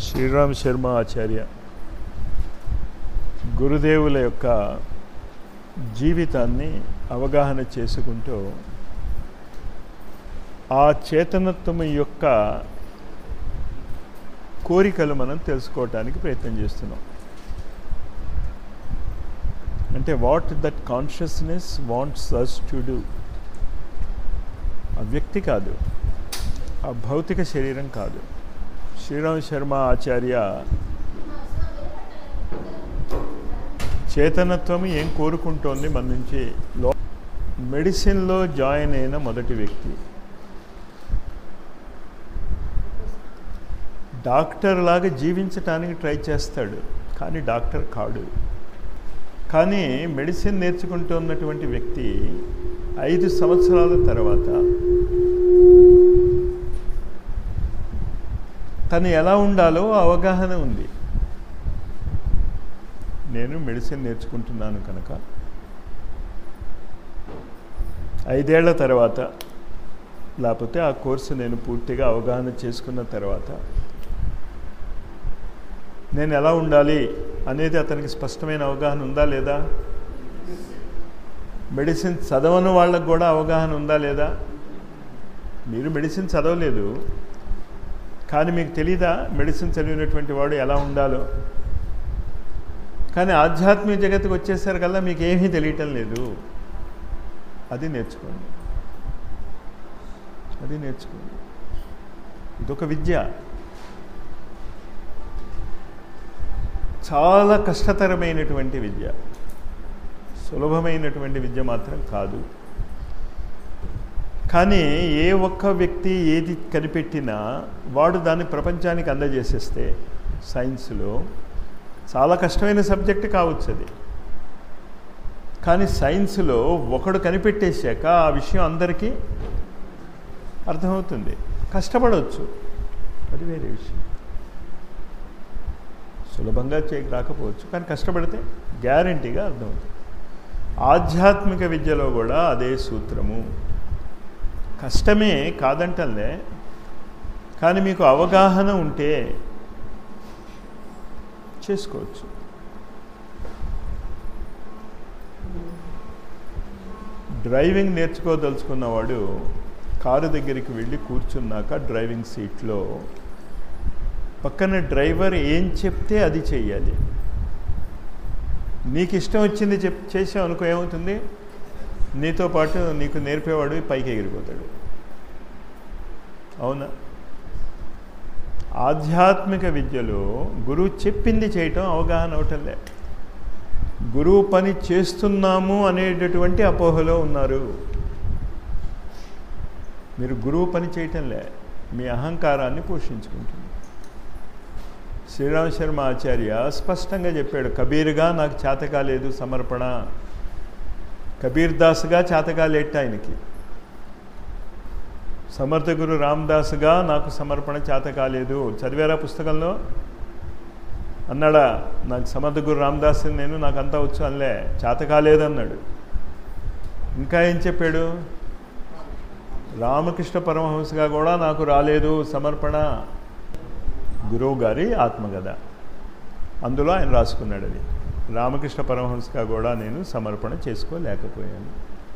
శ్రీరామ్ శర్మ ఆచార్య గురుదేవుల యొక్క జీవితాన్ని అవగాహన చేసుకుంటూ ఆ చేతనత్వం యొక్క కోరికలు మనం తెలుసుకోవటానికి ప్రయత్నం చేస్తున్నాం అంటే what that consciousness wants us to do ఆ వ్యక్తి కాదు ఆ భౌతిక శరీరం కాదు శ్రీరామ్ శర్మ ఆచార్య చేతనత్వం ఏం కోరుకుంటోంది మన నుంచి లో మెడిసిన్లో జాయిన్ అయిన మొదటి వ్యక్తి డాక్టర్ లాగా జీవించటానికి ట్రై చేస్తాడు కానీ డాక్టర్ కాడు కానీ మెడిసిన్ నేర్చుకుంటున్నటువంటి వ్యక్తి ఐదు సంవత్సరాల తర్వాత తను ఎలా ఉండాలో అవగాహన ఉంది నేను మెడిసిన్ నేర్చుకుంటున్నాను కనుక ఐదేళ్ల తర్వాత లేకపోతే ఆ కోర్సు నేను పూర్తిగా అవగాహన చేసుకున్న తర్వాత నేను ఎలా ఉండాలి అనేది అతనికి స్పష్టమైన అవగాహన ఉందా లేదా మెడిసిన్ చదవని వాళ్ళకు కూడా అవగాహన ఉందా లేదా మీరు మెడిసిన్ చదవలేదు కానీ మీకు తెలీదా మెడిసిన్ చదివినటువంటి వాడు ఎలా ఉండాలో కానీ ఆధ్యాత్మిక జగత్తుకు వచ్చేసరి కల్లా మీకు ఏమీ తెలియటం లేదు అది నేర్చుకోండి అది నేర్చుకోండి ఇదొక విద్య చాలా కష్టతరమైనటువంటి విద్య సులభమైనటువంటి విద్య మాత్రం కాదు కానీ ఏ ఒక్క వ్యక్తి ఏది కనిపెట్టినా వాడు దాన్ని ప్రపంచానికి అందజేసేస్తే సైన్స్లో చాలా కష్టమైన సబ్జెక్ట్ కావచ్చు అది కానీ సైన్స్లో ఒకడు కనిపెట్టేశాక ఆ విషయం అందరికీ అర్థమవుతుంది కష్టపడవచ్చు అది వేరే విషయం సులభంగా చేయక రాకపోవచ్చు కానీ కష్టపడితే గ్యారంటీగా అర్థమవుతుంది ఆధ్యాత్మిక విద్యలో కూడా అదే సూత్రము కష్టమే కాదంటలే కానీ మీకు అవగాహన ఉంటే చేసుకోవచ్చు డ్రైవింగ్ నేర్చుకోదలుచుకున్నవాడు కారు దగ్గరికి వెళ్ళి కూర్చున్నాక డ్రైవింగ్ సీట్లో పక్కన డ్రైవర్ ఏం చెప్తే అది చెయ్యాలి నీకు ఇష్టం వచ్చింది చెప్ చేసావు అనుకో ఏమవుతుంది నీతో పాటు నీకు నేర్పేవాడు పైకి ఎగిరిపోతాడు అవునా ఆధ్యాత్మిక విద్యలో గురువు చెప్పింది చేయటం అవగాహన అవటంలే గురువు పని చేస్తున్నాము అనేటటువంటి అపోహలో ఉన్నారు మీరు గురువు పని చేయటంలే మీ అహంకారాన్ని పోషించుకుంటుంది శ్రీరామ శర్మ ఆచార్య స్పష్టంగా చెప్పాడు కబీర్గా నాకు చేత కాలేదు సమర్పణ కబీర్ దాస్గా చేత కాలేట ఆయనకి సమర్థ గురు రామదాస్గా నాకు సమర్పణ చేత కాలేదు చదివారా పుస్తకంలో అన్నాడా నాకు సమర్థ గురు రామదాస్ నేను నాకు అంతా వచ్చు అనలే చేత కాలేదు అన్నాడు ఇంకా ఏం చెప్పాడు రామకృష్ణ పరమహంసగా కూడా నాకు రాలేదు సమర్పణ గురువు గారి ఆత్మగద అందులో ఆయన రాసుకున్నాడు అది రామకృష్ణ పరమహంసగా కూడా నేను సమర్పణ చేసుకోలేకపోయాను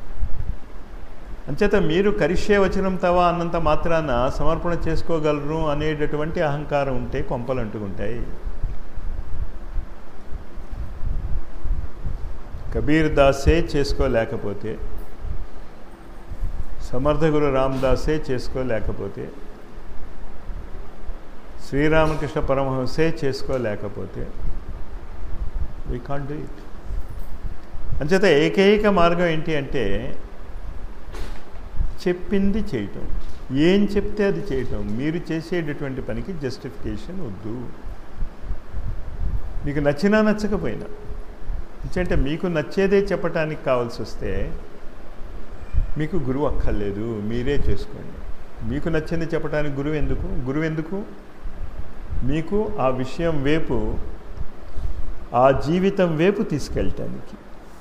అంచేత మీరు కరిష్యే వచనం తవా అన్నంత మాత్రాన సమర్పణ చేసుకోగలరు అనేటటువంటి అహంకారం ఉంటే కొంపలు అంటుకుంటాయి కబీర్ దాసే చేసుకోలేకపోతే సమర్థ గురు రామదాసే చేసుకోలేకపోతే శ్రీరామకృష్ణ పరమహంసే చేసుకోలేకపోతే వీ కాంట్ డూ ఇట్ అంచేత ఏకైక మార్గం ఏంటి అంటే చెప్పింది చేయటం ఏం చెప్తే అది చేయటం మీరు చేసేటటువంటి పనికి జస్టిఫికేషన్ వద్దు మీకు నచ్చినా నచ్చకపోయినా అంటే మీకు నచ్చేదే చెప్పటానికి కావాల్సి వస్తే మీకు గురువు అక్కర్లేదు మీరే చేసుకోండి మీకు నచ్చింది చెప్పడానికి గురువు ఎందుకు గురువు ఎందుకు మీకు ఆ విషయం వైపు ఆ జీవితం వైపు తీసుకెళ్ళటానికి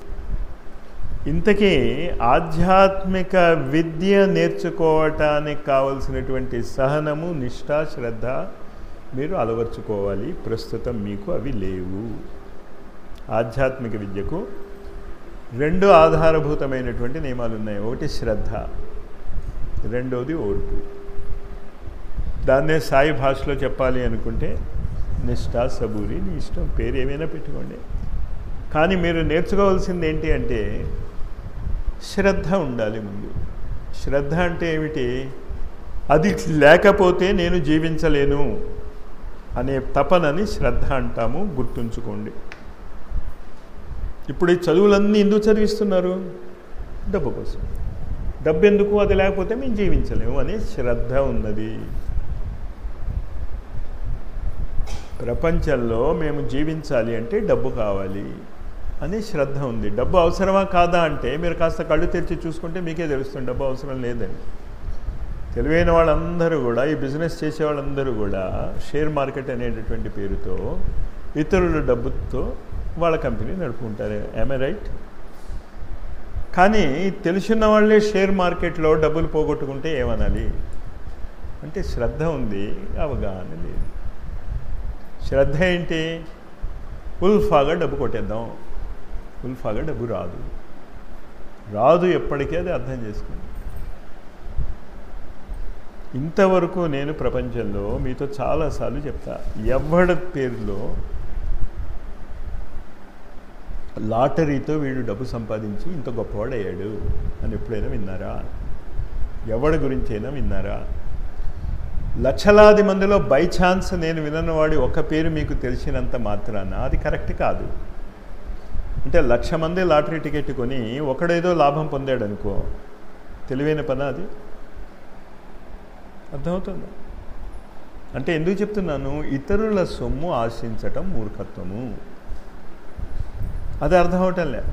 ఇంతకీ ఆధ్యాత్మిక విద్య నేర్చుకోవటానికి కావలసినటువంటి సహనము నిష్ఠ శ్రద్ధ మీరు అలవర్చుకోవాలి ప్రస్తుతం మీకు అవి లేవు ఆధ్యాత్మిక విద్యకు రెండు ఆధారభూతమైనటువంటి నియమాలు ఉన్నాయి ఒకటి శ్రద్ధ రెండోది ఓర్పు దాన్నే సాయి భాషలో చెప్పాలి అనుకుంటే నిష్ఠ సబూరి నీ ఇష్టం పేరు ఏమైనా పెట్టుకోండి కానీ మీరు నేర్చుకోవాల్సింది ఏంటి అంటే శ్రద్ధ ఉండాలి ముందు శ్రద్ధ అంటే ఏమిటి అది లేకపోతే నేను జీవించలేను అనే తపనని శ్రద్ధ అంటాము గుర్తుంచుకోండి ఇప్పుడు ఈ చదువులన్నీ ఎందుకు చదివిస్తున్నారు డబ్బు కోసం డబ్బు ఎందుకు అది లేకపోతే మేము జీవించలేము అనే శ్రద్ధ ఉన్నది ప్రపంచంలో మేము జీవించాలి అంటే డబ్బు కావాలి అనే శ్రద్ధ ఉంది డబ్బు అవసరమా కాదా అంటే మీరు కాస్త కళ్ళు తెరిచి చూసుకుంటే మీకే తెలుస్తుంది డబ్బు అవసరం లేదని తెలివైన వాళ్ళందరూ కూడా ఈ బిజినెస్ చేసే వాళ్ళందరూ కూడా షేర్ మార్కెట్ అనేటటువంటి పేరుతో ఇతరుల డబ్బుతో వాళ్ళ కంపెనీ నడుపుకుంటారు ఐ రైట్ కానీ తెలుసున్న వాళ్ళే షేర్ మార్కెట్లో డబ్బులు పోగొట్టుకుంటే ఏమనాలి అంటే శ్రద్ధ ఉంది అవగాహన లేదు శ్రద్ధ ఏంటి ఉల్ఫాగా డబ్బు కొట్టేద్దాం ఉల్ఫాగా డబ్బు రాదు రాదు ఎప్పటికీ అది అర్థం చేసుకోండి ఇంతవరకు నేను ప్రపంచంలో మీతో చాలాసార్లు చెప్తా ఎవడి పేరులో లాటరీతో వీడు డబ్బు సంపాదించి ఇంత గొప్పవాడు అయ్యాడు అని ఎప్పుడైనా విన్నారా ఎవడి గురించి అయినా విన్నారా లక్షలాది మందిలో బై ఛాన్స్ నేను విననవాడి ఒక పేరు మీకు తెలిసినంత మాత్రాన అది కరెక్ట్ కాదు అంటే లక్ష మంది లాటరీ టికెట్ కొని ఒకడేదో లాభం పొందాడు అనుకో తెలివైన పని అది అర్థమవుతుందా అంటే ఎందుకు చెప్తున్నాను ఇతరుల సొమ్ము ఆశించటం మూర్ఖత్వము అది అర్థం అవటం లే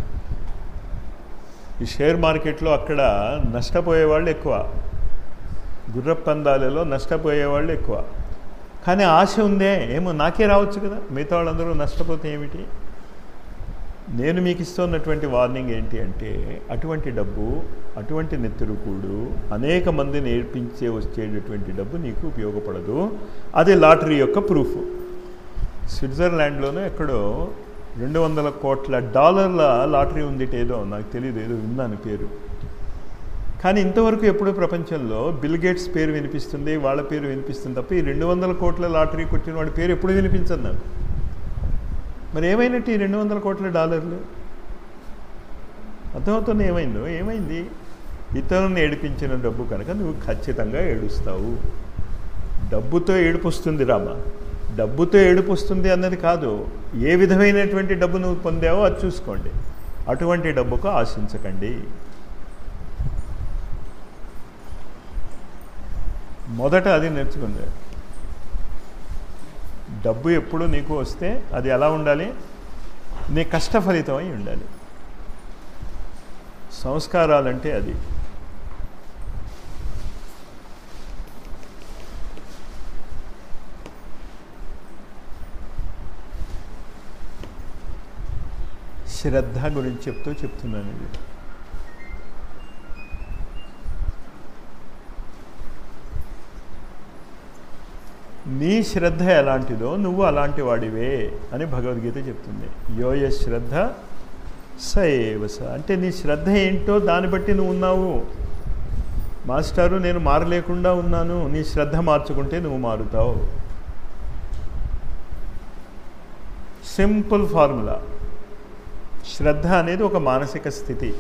ఈ షేర్ మార్కెట్లో అక్కడ నష్టపోయే వాళ్ళు ఎక్కువ గుర్రపందాలలో నష్టపోయే వాళ్ళు ఎక్కువ కానీ ఆశ ఉందే ఏమో నాకే రావచ్చు కదా మిగతా వాళ్ళందరూ నష్టపోతే ఏమిటి నేను మీకు ఇస్తున్నటువంటి వార్నింగ్ ఏంటి అంటే అటువంటి డబ్బు అటువంటి నెత్తురుకూడు అనేక మంది నేర్పించే వచ్చేటటువంటి డబ్బు నీకు ఉపయోగపడదు అది లాటరీ యొక్క ప్రూఫ్ స్విట్జర్లాండ్లోనూ ఎక్కడో రెండు వందల కోట్ల డాలర్ల లాటరీ ఉంది ఏదో నాకు తెలియదు ఏదో విన్నాను పేరు కానీ ఇంతవరకు ఎప్పుడు ప్రపంచంలో బిల్ గేట్స్ పేరు వినిపిస్తుంది వాళ్ళ పేరు వినిపిస్తుంది తప్ప ఈ రెండు వందల కోట్ల లాటరీ కొట్టిన వాడి పేరు ఎప్పుడు వినిపించదు నాకు మరి ఏమైనట్టు ఈ రెండు వందల కోట్ల డాలర్లు అర్థమవుతుంది ఏమైందో ఏమైంది ఇతరులను ఏడిపించిన డబ్బు కనుక నువ్వు ఖచ్చితంగా ఏడుస్తావు డబ్బుతో ఏడుపు వస్తుంది రామా డబ్బుతో ఏడుపు వస్తుంది అన్నది కాదు ఏ విధమైనటువంటి డబ్బు నువ్వు పొందావో అది చూసుకోండి అటువంటి డబ్బుకు ఆశించకండి మొదట అది నేర్చుకుంది డబ్బు ఎప్పుడు నీకు వస్తే అది ఎలా ఉండాలి నీ కష్ట ఫలితం అయి ఉండాలి సంస్కారాలంటే అది శ్రద్ధ గురించి చెప్తూ చెప్తున్నాను ఇది నీ శ్రద్ధ ఎలాంటిదో నువ్వు అలాంటి వాడివే అని భగవద్గీత చెప్తుంది యోయ శ్రద్ధ సయేవస అంటే నీ శ్రద్ధ ఏంటో దాన్ని బట్టి నువ్వు ఉన్నావు మాస్టారు నేను మారలేకుండా ఉన్నాను నీ శ్రద్ధ మార్చుకుంటే నువ్వు మారుతావు సింపుల్ ఫార్ములా శ్రద్ధ అనేది ఒక మానసిక స్థితి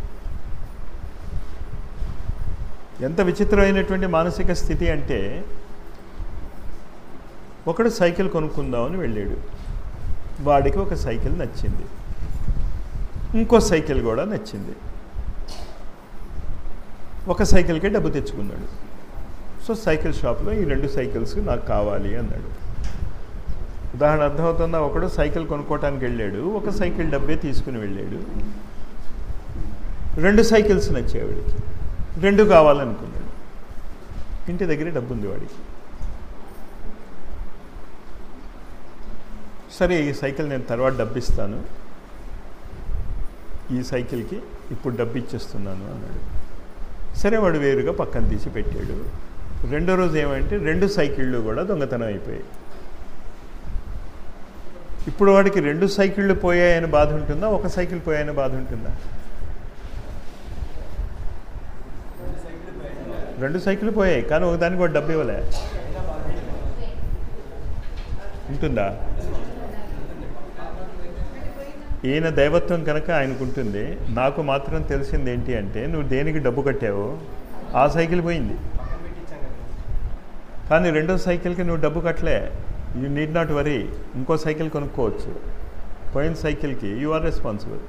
ఎంత విచిత్రమైనటువంటి మానసిక స్థితి అంటే ఒకడు సైకిల్ కొనుక్కుందామని వెళ్ళాడు వాడికి ఒక సైకిల్ నచ్చింది ఇంకో సైకిల్ కూడా నచ్చింది ఒక సైకిల్కే డబ్బు తెచ్చుకున్నాడు సో సైకిల్ షాప్లో ఈ రెండు సైకిల్స్ నాకు కావాలి అన్నాడు ఉదాహరణ అర్థమవుతుందా ఒకడు సైకిల్ కొనుక్కోవటానికి వెళ్ళాడు ఒక సైకిల్ డబ్బే తీసుకుని వెళ్ళాడు రెండు సైకిల్స్ నచ్చాయి వాడికి రెండు కావాలనుకున్నాడు ఇంటి దగ్గర డబ్బు ఉంది వాడికి సరే ఈ సైకిల్ నేను తర్వాత డబ్బిస్తాను ఈ సైకిల్కి ఇప్పుడు డబ్బు ఇచ్చేస్తున్నాను అన్నాడు సరే వాడు వేరుగా పక్కన తీసి పెట్టాడు రెండో రోజు ఏమంటే రెండు సైకిళ్ళు కూడా దొంగతనం అయిపోయాయి ఇప్పుడు వాడికి రెండు సైకిళ్ళు పోయాయని బాధ ఉంటుందా ఒక సైకిల్ పోయాయని బాధ ఉంటుందా రెండు సైకిల్ పోయాయి కానీ ఒకదానికి వాడు డబ్బు ఇవ్వలే ఉంటుందా ఈయన దైవత్వం కనుక ఆయనకు ఉంటుంది నాకు మాత్రం తెలిసింది ఏంటి అంటే నువ్వు దేనికి డబ్బు కట్టావో ఆ సైకిల్ పోయింది కానీ రెండో సైకిల్కి నువ్వు డబ్బు కట్టలే యూ నీడ్ నాట్ వరీ ఇంకో సైకిల్ కొనుక్కోవచ్చు పోయిన సైకిల్కి యు ఆర్ రెస్పాన్సిబుల్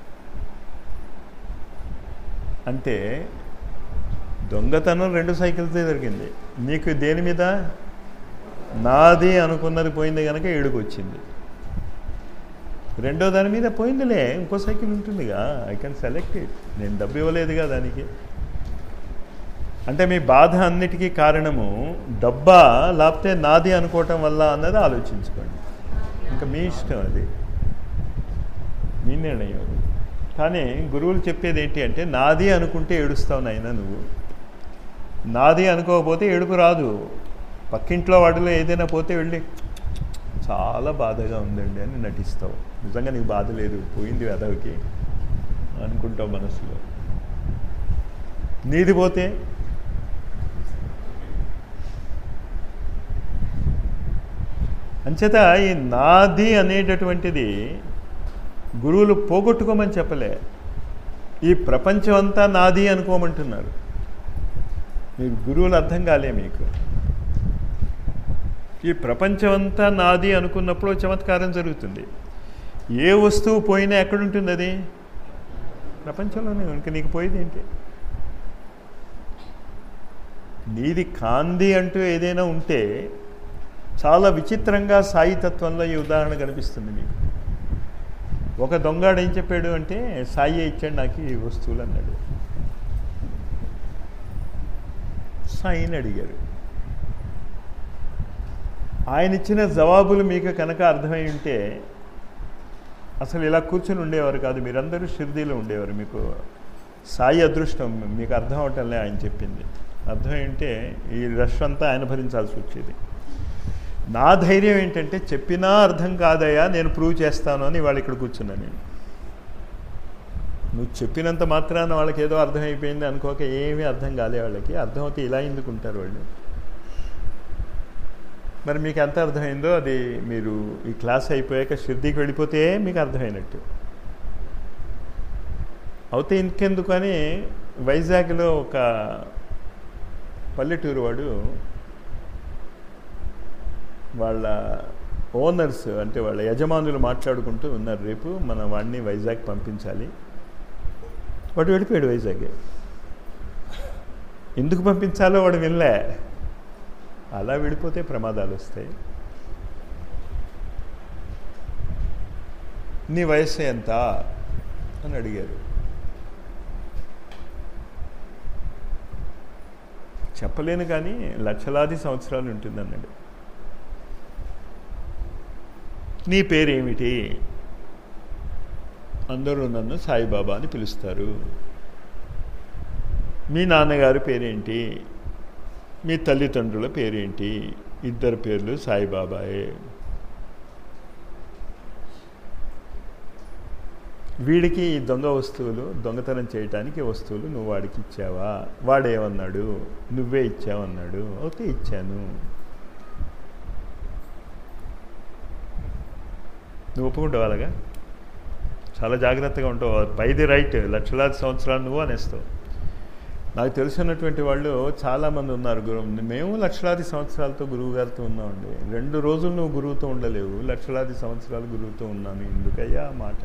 అంటే దొంగతనం రెండు సైకిల్తో జరిగింది నీకు దేని మీద నాది అనుకున్నది పోయింది కనుక ఏడుకు వచ్చింది రెండో దాని మీద పోయిందిలే ఇంకో సైకిల్ ఉంటుందిగా ఐ కెన్ సెలెక్ట్ ఇట్ నేను డబ్బు ఇవ్వలేదుగా దానికి అంటే మీ బాధ అన్నిటికీ కారణము డబ్బా లేకపోతే నాది అనుకోవటం వల్ల అన్నది ఆలోచించుకోండి ఇంకా మీ ఇష్టం అది మీ నిర్ణయం అది కానీ గురువులు చెప్పేది ఏంటి అంటే నాది అనుకుంటే ఏడుస్తావు నాయన నువ్వు నాది అనుకోకపోతే ఏడుపు రాదు పక్కింట్లో వాడిలో ఏదైనా పోతే వెళ్ళి చాలా బాధగా ఉందండి అని నటిస్తావు నిజంగా నీకు బాధ లేదు పోయింది వెదవికి అనుకుంటావు మనసులో నీది పోతే అంచేత ఈ నాది అనేటటువంటిది గురువులు పోగొట్టుకోమని చెప్పలే ఈ ప్రపంచం అంతా నాది అనుకోమంటున్నారు మీకు గురువులు అర్థం కాలే మీకు ఈ ప్రపంచం అంతా నాది అనుకున్నప్పుడు చమత్కారం జరుగుతుంది ఏ వస్తువు పోయినా ఎక్కడుంటుంది అది ప్రపంచంలోనే ఇంక నీకు పోయేది ఏంటి నీది కాంది అంటూ ఏదైనా ఉంటే చాలా విచిత్రంగా సాయి తత్వంలో ఈ ఉదాహరణ కనిపిస్తుంది మీకు ఒక దొంగాడు ఏం చెప్పాడు అంటే సాయి ఇచ్చాడు నాకు ఈ వస్తువులు అన్నాడు సాయిని అడిగారు ఆయన ఇచ్చిన జవాబులు మీకు కనుక అర్థమై ఉంటే అసలు ఇలా కూర్చొని ఉండేవారు కాదు మీరందరూ షిర్దీలో ఉండేవారు మీకు సాయి అదృష్టం మీకు అర్థం అవటంలే ఆయన చెప్పింది అర్థమై ఉంటే ఈ రష్ అంతా ఆయన భరించాల్సి వచ్చేది నా ధైర్యం ఏంటంటే చెప్పినా అర్థం కాదయ్యా నేను ప్రూవ్ చేస్తాను అని వాళ్ళు ఇక్కడ కూర్చున్నా నేను నువ్వు చెప్పినంత మాత్రాన వాళ్ళకి ఏదో అర్థమైపోయింది అనుకోక ఏమీ అర్థం కాలే వాళ్ళకి అర్థమైతే ఇలా ఎందుకుంటారు వాళ్ళు మరి మీకు ఎంత అర్థమైందో అది మీరు ఈ క్లాస్ అయిపోయాక షిర్దీకి వెళ్ళిపోతే మీకు అర్థమైనట్టు అవుతే ఇంకెందుకు అని వైజాగ్లో ఒక పల్లెటూరు వాడు వాళ్ళ ఓనర్స్ అంటే వాళ్ళ యజమానులు మాట్లాడుకుంటూ ఉన్నారు రేపు మన వాడిని వైజాగ్ పంపించాలి వాడు వెళ్ళిపోయాడు వైజాగ్ ఎందుకు పంపించాలో వాడు వినలే అలా విడిపోతే ప్రమాదాలు వస్తాయి నీ వయస్సు ఎంత అని అడిగారు చెప్పలేను కానీ లక్షలాది సంవత్సరాలు ఉంటుంది అన్నాడు నీ పేరేమిటి అందరూ నన్ను సాయిబాబా అని పిలుస్తారు మీ నాన్నగారి పేరేంటి మీ తల్లిదండ్రుల పేరేంటి ఇద్దరు పేర్లు సాయిబాబాయే వీడికి ఈ దొంగ వస్తువులు దొంగతనం చేయటానికి వస్తువులు నువ్వు వాడికి ఇచ్చావా వాడేమన్నాడు నువ్వే ఇచ్చావన్నాడు ఓకే ఇచ్చాను నువ్వు ఒప్పుకుంటావు అలాగా చాలా జాగ్రత్తగా ఉంటావు పైది రైట్ లక్షలాది సంవత్సరాలు నువ్వు అనేస్తావు నాకు తెలిసినటువంటి వాళ్ళు చాలామంది ఉన్నారు గురువు మేము లక్షలాది సంవత్సరాలతో గురువు గారితో ఉన్నామండి రెండు రోజులు నువ్వు గురువుతో ఉండలేవు లక్షలాది సంవత్సరాలు గురువుతో ఉన్నాను ఎందుకయ్యా ఆ మాట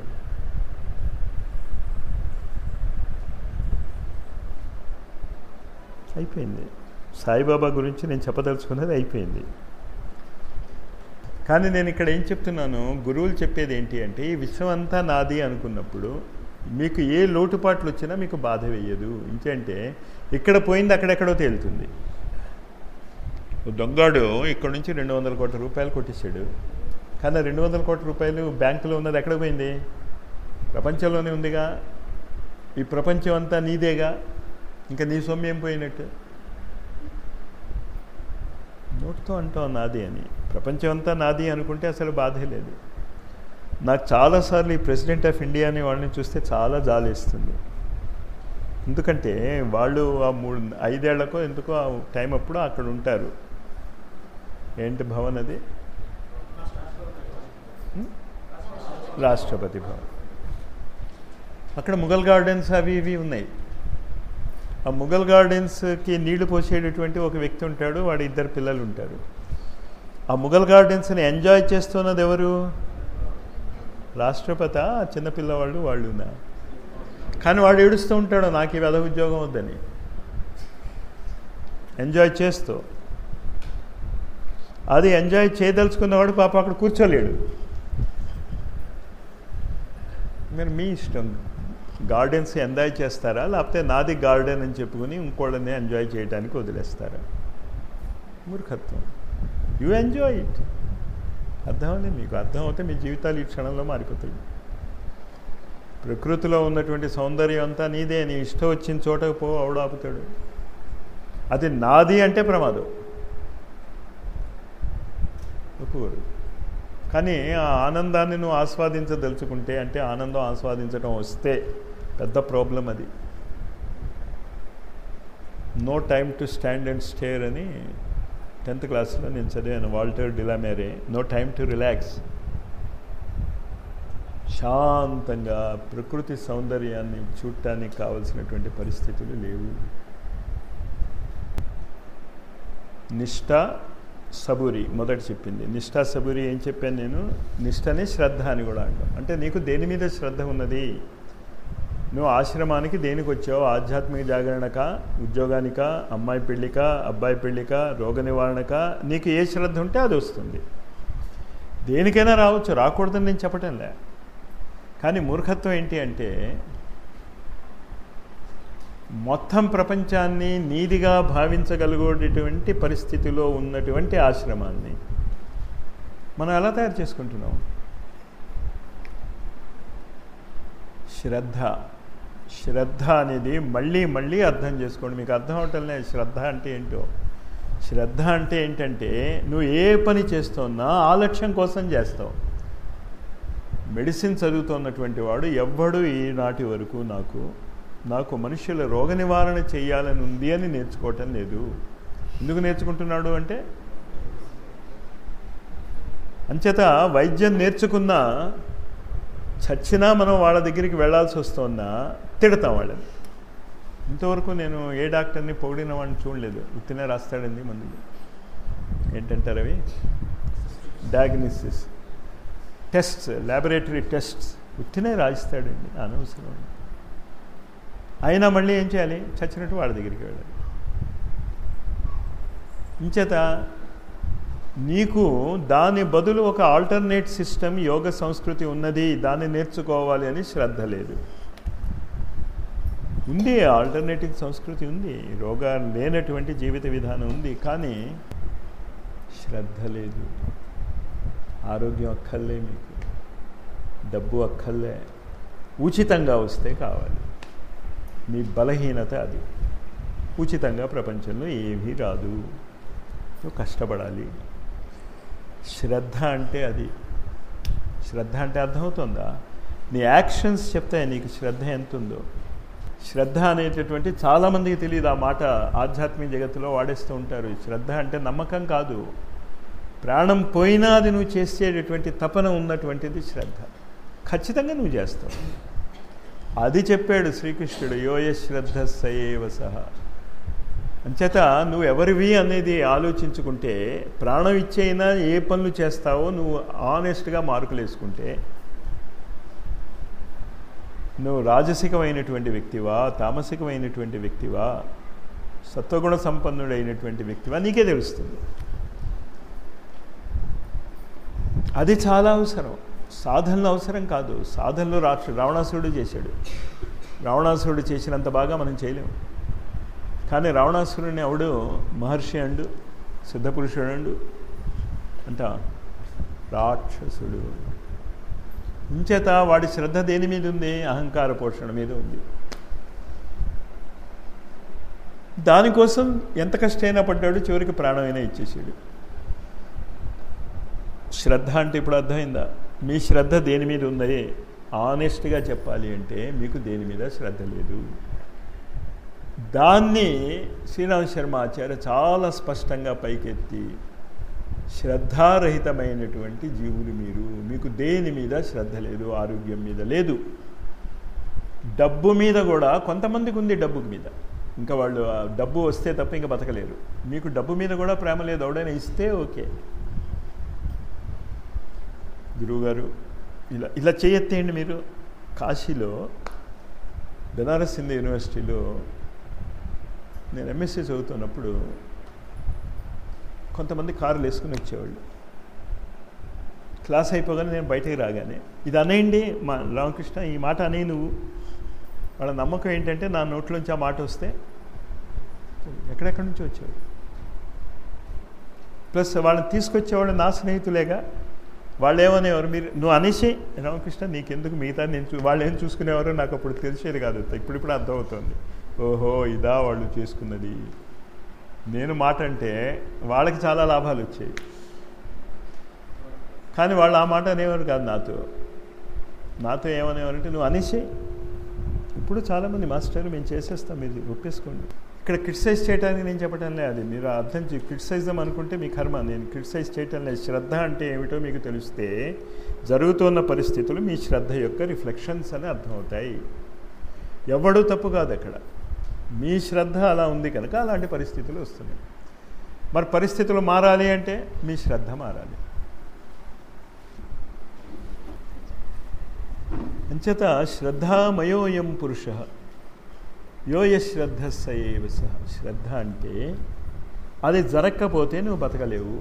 అయిపోయింది సాయిబాబా గురించి నేను చెప్పదలుచుకున్నది అయిపోయింది కానీ నేను ఇక్కడ ఏం చెప్తున్నాను గురువులు చెప్పేది ఏంటి అంటే ఈ విశ్వం అంతా నాది అనుకున్నప్పుడు మీకు ఏ లోటుపాట్లు వచ్చినా మీకు బాధ వేయదు ఇంకేంటే ఇక్కడ పోయింది అక్కడెక్కడో తేలుతుంది దొంగాడు ఇక్కడ నుంచి రెండు వందల కోట్ల రూపాయలు కొట్టేశాడు కానీ రెండు వందల కోట్ల రూపాయలు బ్యాంకులో ఉన్నది ఎక్కడ పోయింది ప్రపంచంలోనే ఉందిగా ఈ ప్రపంచం అంతా నీదేగా ఇంకా నీ సొమ్ము ఏం పోయినట్టు నోటితో అంటావు నాది అని ప్రపంచం అంతా నాది అనుకుంటే అసలు బాధే లేదు నాకు చాలాసార్లు ఈ ప్రెసిడెంట్ ఆఫ్ ఇండియా అని వాళ్ళని చూస్తే చాలా జాలేస్తుంది ఎందుకంటే వాళ్ళు ఆ మూడు ఐదేళ్లకో ఎందుకో ఆ టైం అప్పుడు అక్కడ ఉంటారు ఏంటి భవన్ అది హ్మ్? రాష్ట్రపతి భవన్ అక్కడ ముఘల్ గార్డెన్స్ అవి ఇవి ఉన్నాయి ఆ ముఘల్ గార్డెన్స్కి నీళ్లు పోసేటటువంటి ఒక వ్యక్తి ఉంటాడు వాడి ఇద్దరు పిల్లలు ఉంటారు ఆ ముఘల్ గార్డెన్స్ని ఎంజాయ్ చేస్తున్నది ఎవరు రాష్ట్రపతి ఆ చిన్నపిల్లవాళ్ళు వాళ్ళునా కానీ వాడు ఏడుస్తూ ఉంటాడు నాకు ఈ వెధ ఉద్యోగం వద్దని ఎంజాయ్ చేస్తూ అది ఎంజాయ్ చేయదలుచుకున్నవాడు పాప అక్కడ కూర్చోలేడు మీరు మీ ఇష్టం గార్డెన్స్ ఎంజాయ్ చేస్తారా లేకపోతే నాది గార్డెన్ అని చెప్పుకుని ఇంకోళ్ళని ఎంజాయ్ చేయడానికి వదిలేస్తారా మూర్ఖత్వం యూ ఎంజాయ్ ఇట్ అర్థం అవ్వలేదు మీకు అర్థం అవుతే మీ జీవితాలు ఈ క్షణంలో మారిపోతాయి ప్రకృతిలో ఉన్నటువంటి సౌందర్యం అంతా నీదే నీ ఇష్టం వచ్చిన చోటకు పో ఆపుతాడు అది నాది అంటే ప్రమాదం ఒప్పుకోరు కానీ ఆ ఆనందాన్ని నువ్వు ఆస్వాదించదలుచుకుంటే అంటే ఆనందం ఆస్వాదించడం వస్తే పెద్ద ప్రాబ్లం అది no time to stand and stare అని టెన్త్ క్లాస్లో నేను చదివాను Walter de la Mare no time to relax శాంతంగా ప్రకృతి సౌందర్యాన్ని చూడటానికి కావలసినటువంటి పరిస్థితులు లేవు నిష్ఠ సబూరి మొదట చెప్పింది నిష్ఠా సబూరి ఏం చెప్పాను నేను నిష్టని శ్రద్ధ అని కూడా అంటాం అంటే నీకు దేని మీద శ్రద్ధ ఉన్నది నువ్వు ఆశ్రమానికి దేనికి వచ్చావు ఆధ్యాత్మిక జాగరణక ఉద్యోగానిక అమ్మాయి పెళ్ళిక అబ్బాయి పెళ్ళిక రోగ నివారణక నీకు ఏ శ్రద్ధ ఉంటే అది వస్తుంది దేనికైనా రావచ్చు రాకూడదని నేను చెప్పటంలే కానీ మూర్ఖత్వం ఏంటి అంటే మొత్తం ప్రపంచాన్ని నీదిగా భావించగలిగేటటువంటి పరిస్థితిలో ఉన్నటువంటి ఆశ్రమాన్ని మనం ఎలా తయారు చేసుకుంటున్నాం శ్రద్ధ శ్రద్ధ అనేది మళ్ళీ మళ్ళీ అర్థం చేసుకోండి మీకు అర్థం అవటంలే శ్రద్ధ అంటే ఏంటో శ్రద్ధ అంటే ఏంటంటే నువ్వు ఏ పని చేస్తున్నా ఆ లక్ష్యం కోసం చేస్తావు మెడిసిన్ చదువుతున్నటువంటి వాడు ఎవ్వడు ఈనాటి వరకు నాకు నాకు మనుషుల రోగ నివారణ చేయాలని ఉంది అని నేర్చుకోవటం లేదు ఎందుకు నేర్చుకుంటున్నాడు అంటే అంచేత వైద్యం నేర్చుకున్నా చచ్చినా మనం వాళ్ళ దగ్గరికి వెళ్ళాల్సి వస్తున్నా తిడతాం వాళ్ళని ఇంతవరకు నేను ఏ డాక్టర్ని పొగిడిన వాడిని చూడలేదు ఉత్తినే రాస్తాడండి మందులు ఏంటంటారు అవి డయాగ్నోసిస్ టెస్ట్స్ ల్యాబొరేటరీ టెస్ట్స్ ఉత్తినే రాయిస్తాడండి అనవసరం అయినా మళ్ళీ ఏం చేయాలి చచ్చినట్టు వాళ్ళ దగ్గరికి వెళ్ళాలి ఇంచేత నీకు దాని బదులు ఒక ఆల్టర్నేట్ సిస్టమ్ యోగ సంస్కృతి ఉన్నది దాన్ని నేర్చుకోవాలి అని శ్రద్ధ లేదు ఉంది ఆల్టర్నేటివ్ సంస్కృతి ఉంది రోగాలు లేనటువంటి జీవిత విధానం ఉంది కానీ శ్రద్ధ లేదు ఆరోగ్యం అక్కర్లే మీకు డబ్బు అక్కర్లే ఉచితంగా వస్తే కావాలి మీ బలహీనత అది ఉచితంగా ప్రపంచంలో ఏమీ రాదు నువ్వు కష్టపడాలి శ్రద్ధ అంటే అది శ్రద్ధ అంటే అర్థమవుతుందా నీ యాక్షన్స్ చెప్తాయి నీకు శ్రద్ధ ఎంత ఉందో శ్రద్ధ అనేటటువంటి చాలామందికి తెలియదు ఆ మాట ఆధ్యాత్మిక జగత్తులో వాడేస్తూ ఉంటారు శ్రద్ధ అంటే నమ్మకం కాదు ప్రాణం పోయినా అది నువ్వు చేసేటటువంటి తపన ఉన్నటువంటిది శ్రద్ధ ఖచ్చితంగా నువ్వు చేస్తావు అది చెప్పాడు శ్రీకృష్ణుడు యోయ శ్రద్ధ సయేవ సహా అంచేత నువ్వు ఎవరివి అనేది ఆలోచించుకుంటే ప్రాణం ఇచ్చైనా ఏ పనులు చేస్తావో నువ్వు ఆనెస్ట్గా మార్కులు వేసుకుంటే నువ్వు రాజసికమైనటువంటి వ్యక్తివా తామసికమైనటువంటి వ్యక్తివా సత్వగుణ సంపన్నుడైనటువంటి వ్యక్తివా నీకే తెలుస్తుంది అది చాలా అవసరం సాధనలు అవసరం కాదు సాధనలు రాక్ష రావణాసురుడు చేశాడు రావణాసురుడు చేసినంత బాగా మనం చేయలేము కానీ రావణాసురుడిని ఎవడు మహర్షి అండు సిద్ధపురుషుడు అండు అంట రాక్షసుడు ఇంచేత వాడి శ్రద్ధ దేని మీద ఉంది అహంకార పోషణ మీద ఉంది దానికోసం ఎంత కష్టమైనా పడ్డాడు చివరికి ప్రాణమైనా ఇచ్చేసాడు శ్రద్ధ అంటే ఇప్పుడు అర్థమైందా మీ శ్రద్ధ దేని మీద ఉంది ఆనెస్ట్గా చెప్పాలి అంటే మీకు దేని మీద శ్రద్ధ లేదు దాన్ని శ్రీరామ్ శర్మ ఆచార్య చాలా స్పష్టంగా పైకెత్తి శ్రద్ధారహితమైనటువంటి జీవులు మీరు మీకు దేని మీద శ్రద్ధ లేదు ఆరోగ్యం మీద లేదు డబ్బు మీద కూడా కొంతమందికి ఉంది డబ్బు మీద ఇంకా వాళ్ళు ఆ డబ్బు వస్తే తప్ప ఇంకా బతకలేరు మీకు డబ్బు మీద కూడా ప్రేమ లేదు ఎవడైనా ఇస్తే ఓకే గురువుగారు ఇలా ఇలా చేయొత్తేయండి మీరు కాశీలో బెనారస్ హిందూ యూనివర్సిటీలో నేను ఎంఎస్సీ చదువుతున్నప్పుడు కొంతమంది కార్లు వేసుకుని వచ్చేవాళ్ళు క్లాస్ అయిపోగానే నేను బయటకు రాగానే ఇది అనేయండి మా రామకృష్ణ ఈ మాట అనే నువ్వు వాళ్ళ నమ్మకం ఏంటంటే నా నోట్లోంచి ఆ మాట వస్తే ఎక్కడెక్కడి నుంచి వచ్చేవాడు ప్లస్ వాళ్ళని తీసుకొచ్చేవాళ్ళు నా స్నేహితులేగా వాళ్ళు ఏమనేవారు మీరు నువ్వు అనేసి రామకృష్ణ నీకెందుకు మిగతా నేను చూ వాళ్ళు ఏం చూసుకునేవారో నాకు అప్పుడు తెలిసేది కాదు ఇప్పుడు ఇప్పుడు అర్థమవుతుంది ఓహో ఇదా వాళ్ళు చేసుకున్నది నేను మాట అంటే వాళ్ళకి చాలా లాభాలు వచ్చాయి కానీ వాళ్ళు ఆ మాట అనేవారు కాదు నాతో నాతో ఏమనేవారంటే నువ్వు అనేసి ఇప్పుడు చాలామంది మాస్టర్ మేము చేసేస్తాం మీరు ఒప్పేసుకోండి ఇక్కడ క్రిటిసైజ్ చేయడానికి నేను చెప్పడం లేదు అది మీరు అర్థం చే క్రిటిసైజం అనుకుంటే మీ కర్మ నేను క్రిటిసైజ్ చేయటం లేదు శ్రద్ధ అంటే ఏమిటో మీకు తెలిస్తే జరుగుతున్న పరిస్థితులు మీ శ్రద్ధ యొక్క రిఫ్లెక్షన్స్ అని అర్థమవుతాయి ఎవడూ తప్పు కాదు అక్కడ మీ శ్రద్ధ అలా ఉంది కనుక అలాంటి పరిస్థితులు వస్తున్నాయి మరి పరిస్థితులు మారాలి అంటే మీ శ్రద్ధ మారాలి అంచేత శ్రద్ధామయోయం పురుష యోయ శ్రద్ధ సయేవ సహ శ్రద్ధ అంటే అది జరగకపోతే నువ్వు బతకలేవు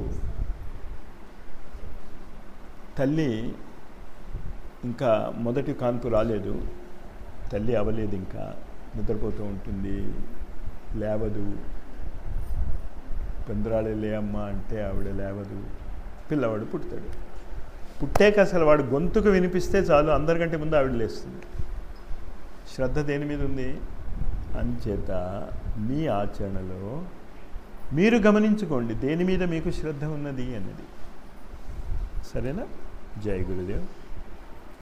తల్లి ఇంకా మొదటి కాన్పు రాలేదు తల్లి అవ్వలేదు ఇంకా నిద్రపోతూ ఉంటుంది లేవదు పెందరాళి లే అమ్మ అంటే ఆవిడ లేవదు పిల్లవాడు పుడతాడు పుట్టాక అసలు వాడు గొంతుకు వినిపిస్తే చాలు అందరికంటే ముందు ఆవిడ లేస్తుంది శ్రద్ధ దేని మీద ఉంది అంచేత మీ ఆచరణలో మీరు గమనించుకోండి దేని మీద మీకు శ్రద్ధ ఉన్నది అన్నది సరేనా జై గురుదేవ్